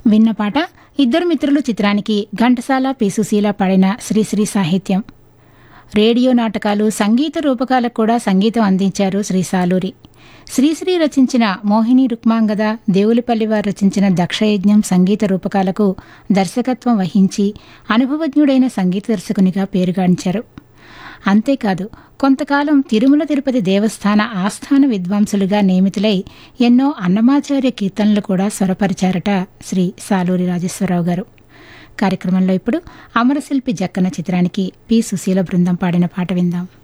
విన్న పాట ఇద్దరు మిత్రులు చిత్రానికి ఘంటసాల పి సుశీల పాడిన శ్రీశ్రీ సాహిత్యం రేడియో నాటకాలు సంగీత రూపకాలకు కూడా సంగీతం అందించారు శ్రీ సాలూరి శ్రీశ్రీ రచించిన మోహిని రుక్మాంగద దేవులపల్లి వారు రచించిన దక్షయజ్ఞం సంగీత రూపకాలకు దర్శకత్వం వహించి అనుభవజ్ఞుడైన సంగీత దర్శకునిగా పేరుగాంచారు అంతేకాదు కొంతకాలం తిరుమల తిరుపతి దేవస్థాన ఆస్థాన విద్వాంసులుగా నియమితులై ఎన్నో అన్నమాచార్య కీర్తనలు కూడా స్వరపరిచారట శ్రీ సాలూరి రాజేశ్వరరావు గారు కార్యక్రమంలో ఇప్పుడు అమరశిల్పి జక్కన చిత్రానికి పి సుశీల బృందం పాడిన పాట విందాం